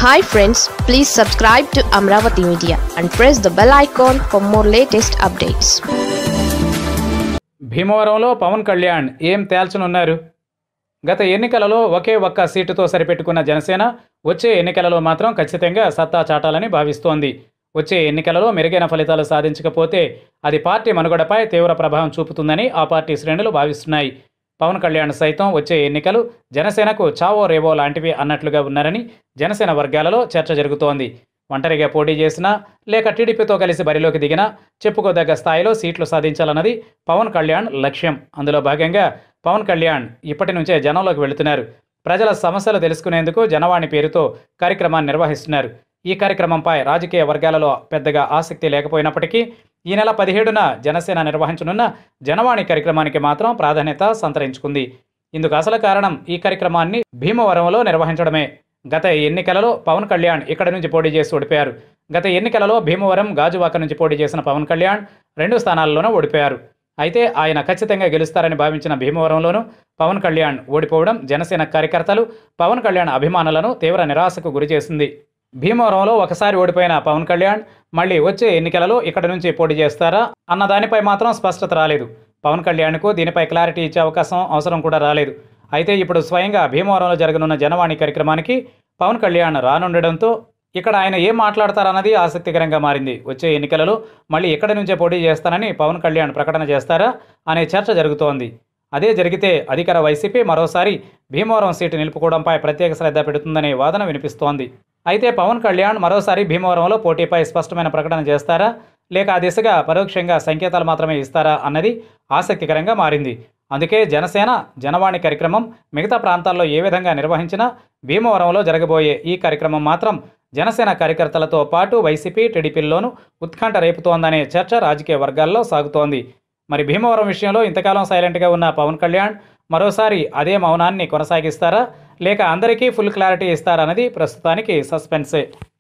hi friends please subscribe to Amaravati media and press the bell icon for more latest updates భీమవరంలో పవన్ కళ్యాణ్ ఏం తేల్చనున్నారు గత ఎన్నికలలో ఒకే ఒక్క సీటుతో సరిపెట్టుకున్న జనసేన వచ్చే ఎన్నికలలో మాత్రం ఖచ్చితంగా సత్తా చాటాలని భావిస్తోంది వచ్చే ఎన్నికలలో మెరుగైన ఫలితాలు సాధించకపోతే అది పార్టీ మనుగడపై తీవ్ర ప్రభావం చూపుతుందని ఆ పార్టీ శ్రేణులు భావిస్తున్నాయి పవన్ కళ్యాణ్ సైతం వచ్చే ఎన్నికలు జనసేనకు చావో రేవో లాంటివి అన్నట్లుగా ఉన్నారని జనసేన వర్గాలలో చర్చ జరుగుతోంది ఒంటరిగా పోటీ చేసినా లేక టీడీపీతో కలిసి బరిలోకి దిగినా చెప్పుకోదగ్గ స్థాయిలో సీట్లు సాధించాలన్నది పవన్ కళ్యాణ్ లక్ష్యం అందులో భాగంగా పవన్ కళ్యాణ్ ఇప్పటి నుంచే జనంలోకి వెళుతున్నారు ప్రజల సమస్యలు తెలుసుకునేందుకు జనవాణి పేరుతో కార్యక్రమాన్ని నిర్వహిస్తున్నారు ఈ కార్యక్రమంపై రాజకీయ వర్గాలలో పెద్దగా ఆసక్తి లేకపోయినప్పటికీ ఈ నెల పదిహేడున జనసేన నిర్వహించనున్న జనవాణి కార్యక్రమానికి మాత్రం ప్రాధాన్యత సంతరించుకుంది ఇందుకు అసలు కారణం ఈ కార్యక్రమాన్ని భీమవరంలో నిర్వహించడమే గత ఎన్నికలలో పవన్ కళ్యాణ్ ఇక్కడ నుంచి పోటీ చేసి ఓడిపోయారు గత ఎన్నికలలో భీమవరం గాజువాక నుంచి పోటీ చేసిన పవన్ కళ్యాణ్ రెండు స్థానాల్లోనూ ఓడిపోయారు అయితే ఆయన ఖచ్చితంగా గెలుస్తారని భావించిన భీమవరంలోనూ పవన్ కళ్యాణ్ ఓడిపోవడం జనసేన కార్యకర్తలు పవన్ కళ్యాణ్ అభిమానులను తీవ్ర నిరాశకు గురిచేసింది భీమవరంలో ఒకసారి ఓడిపోయిన పవన్ కళ్యాణ్ మళ్ళీ వచ్చే ఎన్నికలలో ఇక్కడ నుంచి పోటీ చేస్తారా అన్న దానిపై మాత్రం స్పష్టత రాలేదు పవన్ కళ్యాణ్కు దీనిపై క్లారిటీ ఇచ్చే అవకాశం అవసరం కూడా రాలేదు అయితే ఇప్పుడు స్వయంగా భీమవరంలో జరగనున్న జనవాణి కార్యక్రమానికి పవన్ కళ్యాణ్ రానుండడంతో ఇక్కడ ఆయన ఏం మాట్లాడతారన్నది ఆసక్తికరంగా మారింది వచ్చే ఎన్నికలలో మళ్ళీ ఎక్కడి నుంచే పోటీ చేస్తానని పవన్ కళ్యాణ్ ప్రకటన చేస్తారా అనే చర్చ జరుగుతోంది అదే జరిగితే అధికార వైసీపీ మరోసారి భీమవరం సీటు నిలుపుకోవడంపై ప్రత్యేక శ్రద్ధ పెడుతుందనే వాదన వినిపిస్తోంది అయితే పవన్ కళ్యాణ్ మరోసారి భీమవరంలో పోటీపై స్పష్టమైన ప్రకటన చేస్తారా లేక ఆ దిశగా పరోక్షంగా సంకేతాలు మాత్రమే ఇస్తారా అన్నది ఆసక్తికరంగా మారింది అందుకే జనసేన జనవాణి కార్యక్రమం మిగతా ప్రాంతాల్లో ఏ విధంగా నిర్వహించినా భీమవరంలో జరగబోయే ఈ కార్యక్రమం మాత్రం జనసేన కార్యకర్తలతో పాటు వైసీపీ టీడీపీల్లోనూ ఉత్కంఠ రేపుతోందనే చర్చ రాజకీయ వర్గాల్లో సాగుతోంది మరి భీమవరం విషయంలో ఇంతకాలం సైలెంట్గా ఉన్న పవన్ కళ్యాణ్ మరోసారి అదే మౌనాన్ని కొనసాగిస్తారా లేక అందరికీ ఫుల్ క్లారిటీ ఇస్తారన్నది ప్రస్తుతానికి సస్పెన్సే